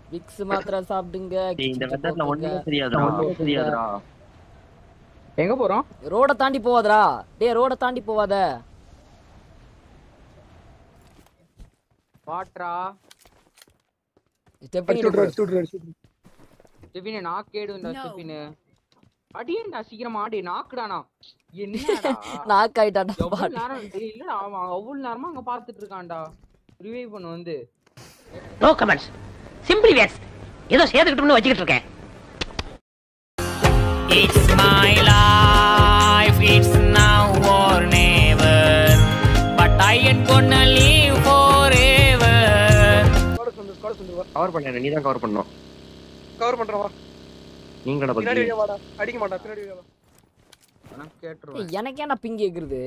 Vicks மாத்திரை சாப்பிடுங்க டேய், இந்த வெத்தத்துல ஒண்ணுமே போக்குங்க. தெரியாதுடா ஒண்ணுமே தெரியாதுடா எங்க போறோம் ரோட தாண்டி போவாதடா டேய் ரோட தாண்டி போவாத வாட்ரா ஸ்டெப் அடிச்சு விட்ரு, அடிச்சு விட்ரு, அடிச்சு விட்ரு. ஸ்டெஃபினு நான் கேடுண்டா No. ஸ்டெஃபினு அடியேன்டா சீக்கிரமா ஆடி நாக்குடானா என்னடா நாக் ஆயிட்டாடா எவ்வளவு நேரம் டேய், இல்லடா அவன் அவ்வளவு நேரமா அங்க பாத்துட்டு இருக்கான்டா ரிவைவ் பண்ணு வந்து நோ கமெண்ட்ஸ் சிம்பிளி வேஸ்ட் ஏதோ சேர்த்துக்கிட்டோம்னு வச்சுக்கிட்டு இருக்கேன் It's my life, it's now or never. But I ain't gonna live forever. Squad வந்து ஸ்குவாட் வந்து வா கவர் பண்ண நீ தான் கவர் பண்ணணும் கவர் பண்றேன் வா நீங்களோட பின்னாடி பத்தி வெளியே வாடா அடிக்க மாட்டா பின்னாடி வெளியே வா நான் கேட்டுருவேன் ஏய், எனக்கு ஏன்டா பிங்கி கேக்குறது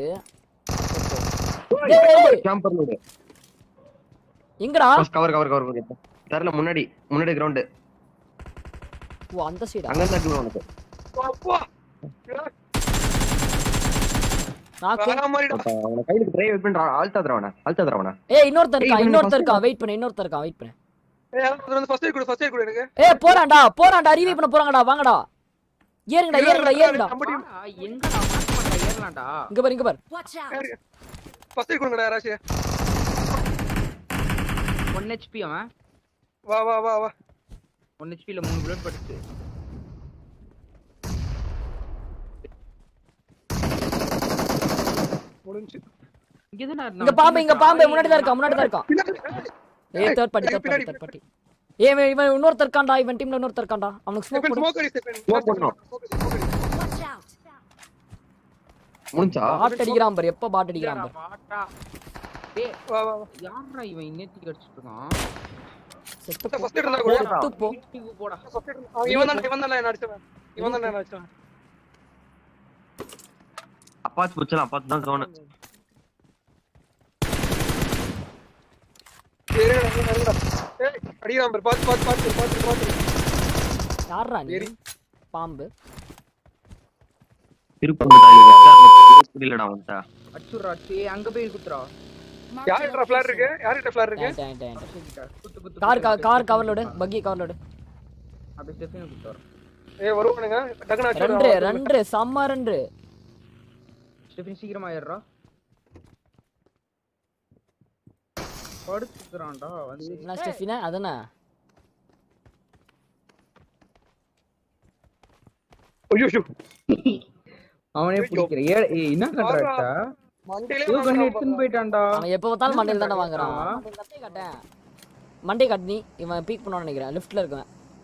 கேம்பர் லோடு எங்கடா கவர் கவர் கவர் தெரியல முன்னாடி முன்னாடி கிரவுண்ட் ஓ அந்த சைடா அங்க இருந்தா அடிக்கணும் உனக்கு அப்பா நாக்கு வேற மாதிரிடா அப்ப அவன கையில ட்ரைவ் வெயிட் பண்றான் ஆல்டா தரவன ஆல்டா தரவன ஏய் இன்னொருத்தர் இருக்கான் ஏய், இன்னொருத்தர் first இருக்கான் வெயிட் பண்ணு இன்னொருத்தர் இருக்கான் வெயிட் பண்ணு ஏய் யாராவது வந்து ஃபர்ஸ்ட் எய்ட் கொடு ஃபர்ஸ்ட் எய்ட் கொடு எனக்கு ஏய் போறான்டா போறான்டா ரிவைவ் பண்ண போறாங்கடா வாங்கடா ஏறுங்கடா ஏறுங்கடா ஏறுங்கடா நம்ம டீம் வாடா, எங்கடா மாட்ட மாட்டா ஏறலாம்டா இங்க பாரு இங்க பாரு Watch out! ஃபர்ஸ்ட் எய்ட் கொடுங்கடா யாராச்சும் ஒன் ஹெச்பி அவன் வா வா வா வா ஒன் ஹெச்பில மூணு புல்லட் படுத்து முடிஞ்சு இங்கதானே இங்க பாம்பு இங்க பாம்பு முன்னாடி தான் இருக்கான் முன்னாடி தான் இருக்கான் பின்னாடி ஏய் third party third party third party ஏய் இவன் இவன் இன்னொருத்தர் இருக்கான்டா இவன் டீம்ல இன்னொருத்தர் இருக்கான்டா அவனுக்கு ஸ்மோக் ஸ்டெஃபன் போடு ஸ்மோக் அடி ஸ்டெஃபன் Smoke பண்ணணும். Watch out! முடிஞ்சா பாட் அடிக்கிறான் பாரு எப்ப பாட் அடிக்கிறான் பாரு வாட்டா டேய் வா வா வா யாரா இவன் இன்னத்துக்கு அடிச்சிட்டு இருக்கான் செத்து போ. ஃபர்ஸ்ட் எய்ட் இருந்தா கூட செத்து போ வீட்டுக்கு போடா ஃபர்ஸ்ட் எய்ட் அவன் இவன் தான் இவன் தான் என்ன அடிச்சவன் இவன் தான் என்ன அடிச்சவன் அப்பாச்சு புச்சலாம் அப்பாச்சு தான் கவனம் ஏய் ஏய் அடிக்கிறான் பாரு பாத்து பாத்து பாத்து பாத்து பாத்து யாரா நீ ஏறி. பாம்பு திருப்பூர் புரியலடா அவன்கிட்ட அச்சுரா டேய் அங்க போய் குத்துறா Mark யார்கிட்ட ஃபிளார் இருக்கு யார்கிட்ட ஃபிளார் இருக்கு டேன், டேன், டேன். குத்து குத்து கார் கா- கார் கவர்லோடு பக்கி கவர்லோடு அப்படியே ஸ்டெஃபின் குத்துறா ஏய் வருவானுங்க டக்குனு அடிச்சு ரெண்டு விடுறான். ரெண்டு செம்ம ரெண்டு ஸ்டெஃபின் சீக்கிரமா ஏறுறா படுத்துக்கிறான்டா வந்து என்ன ஸ்டெஃபினா அதானே ஐயோ ஐயோ. அவனே பிடிக்கிற ஏ ஏய் என்ன கண்ட்ராக்டா மண்டையிலே ஏதோ கண்ணு வாங்குறான் எடுத்துன்னு போயிட்டான்டா அவன் எப்போ பார்த்தாலும் மண்டையில் தானே என்ன வாங்குறான் பண்றான்? மண்டை காட்டேன் மண்டை காட்டு நீ இவன் பீக் பண்ணுவான்னு நினைக்கிறேன் லெஃப்ட்ல இருக்குவன்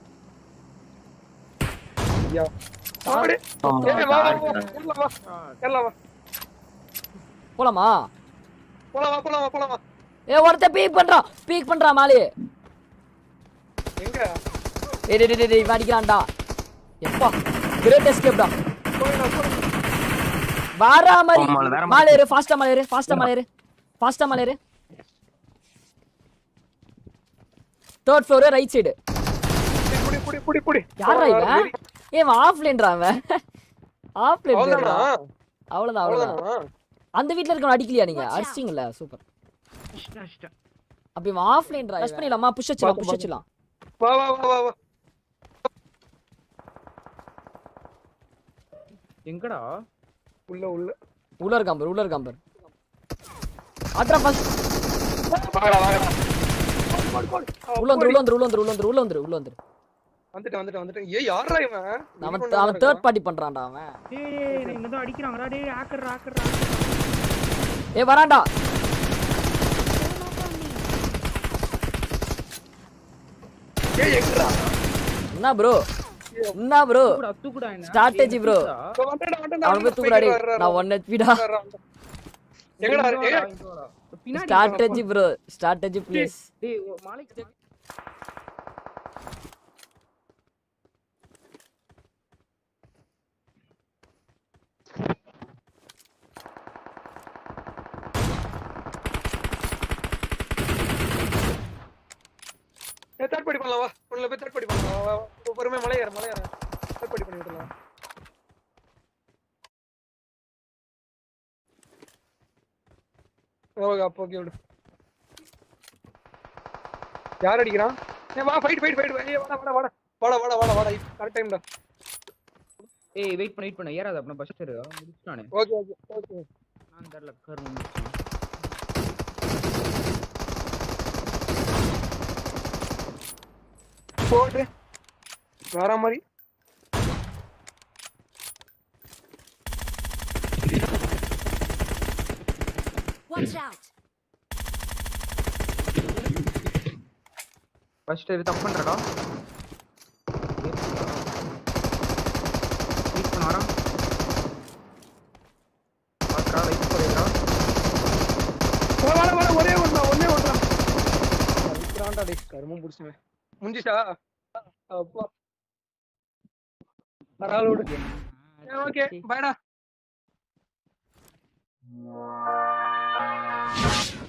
ஐயா. சாடு. ஏய், வா, வா, வா. ஏறலாம் வா. ஏறலாம் வா. போலாமா போலாம் வா, போலாம் வா, போலாம் வா. ஏ ஒருத்தன் பீக் பண்றான் பீக் பண்றான் மாலி எங்க? ஏய் டேய் டேய், டேய் இவன் அடிக்கிறான்டா எப்பா கிரேட் எஸ்கேப்டா போயிடலாம், போயிடலாம். வாரா மாதிரி ஆமா, வேற மாதிரி. மாலை ஏறு ஃபாஸ்டா மாலை ஏறு ஃபாஸ்டா மாலை ஏறு ஃபாஸ்டா மாலை ஏறு தேர்ட் ஃப்ளோர் ரைட் சைடு புடி, புடி, புடி, புடி. யாரா வேற இவன் வெறி. ஏய் இவன் ஆஃப்லைன்டா அவன் ஆஃப்லைன் அவ்வளவுதானா? அவ்வளவுதான் அவ்வளவுதான் அவ்வளவுதானா? அந்த வீட்ல இருக்கவன் அடிக்கலையா நீங்க அடிச்சிங்களா சூப்பர் அப்ப இவன் ஆஃப்லைன்டா ரஷ் பண்ணிடலாமா புஷ் வச்சிடலாம் புஷ் வச்சிடலாம் வா, வா, வா, வா, வா. எங்கடா உள்ள, உள்ள. உள்ள இருக்கான் பாரு உள்ள இருக்கான் பாரு அட்ரா ஃபர்ஸ்ட் வாங்கடா, வாங்கடா. போடு, போடு. ஆ, உள்ள வந்துரு போடி. உள்ள வந்துரு உள்ள வந்துரு உள்ள வந்துரு உள்ள வந்துரு உள்ள வந்துரு வந்துட்டேன், வந்துட்டேன், வந்துட்டேன். ஏய், யார்றா இவன்? அவன் இவன் அவன் தேர்ட் பார்ட்டி பண்றான்டா அவன் டேய் டேய் இங்க தான் அடிக்கிறாங்கடா டேய் ஆக்கர் ஆக்கர் ஏ வரான்டா ஏய், எங்கடா? என்ன ப்ரோ என்ன ப்ரோ தூக்குடா தூக்குடா என்ன Strategy bro. இதோ வந்துட்டேன், வந்துட்டேன், அவன் போய் வந்துட்டேன். தூக்குறாடி வர்றா, வர்றா, நான் ஒன் ஹெச்பிடா வர்றா, வர்றா. எங்கடா இருக்கு? ஏய், பின்னாடி ஸ்ட்ராட்டஜி ப்ரோ ஸ்ட்ராட்டஜி ப்ளீஸ் டேய் ஓ, மாலிக் ஏய், third party பண்ணலாம் வா. உள்ள போய் third party பண்ணலாம். வா, வா, வா. பொறுமையா மலை ஏறு, மலை ஏறு. Third party பண்ணி விட்டுறலாம். ஓகே, அப்போ ஓகே விடு. யார் அடிக்கிறான் ஏய், வா ஃபைட் ஃபைட் ஃபைட் ஏய் வாடா வாடா வாடா வாடா வாடா வாடா வாடா கரெக்ட் டைம்டா ஏய் வெயிட் பண்ண வெயிட் பண்ண ஏறாத அப்படின்னா பஸ்டர் முடிச்சிட்டானே ஓகே ஓகே ஓகே நான் தெரியல கரு முடிச்சான் போட்டு வர மாதிரி Watch out! பஸ்டர் தப்பு பண்றடா வெயிட் பண்ண வரான் பாக்குறா வெயிட் பண்ணுறா வா, வாடா வாடா ஒரே ஒன்றா ஒண்ணே ஒன்றா விக்ராண்டா டேய் கருமம் புடிச்சவன் முடிஞ்சிச்சா அப்பா பரவாயில்ல விடு ஓகே பாய்டா